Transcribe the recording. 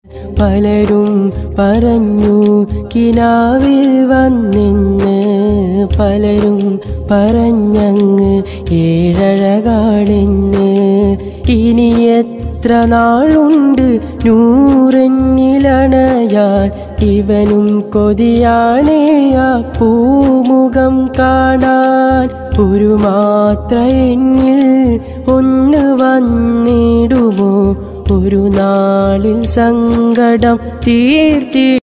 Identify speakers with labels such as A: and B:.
A: പലരും പറഞ്ഞു കിനാവിൽ വന്നിന്ന് പലരും പറഞ്ഞങ്ങ് ഏഴഴകാണെന്ന് ഇനി എത്ര നാളുണ്ട് നൂറെന്നിലണയാൻ ഇവനും കൊതിയാണേ ആ പൂമുഖം കാണാൻ ഒരു മാത്ര എന്നിൽ ഒന്ന് വന്നിടുമോ ഒരു നാളിൽ സങ്കടം തീർത്തി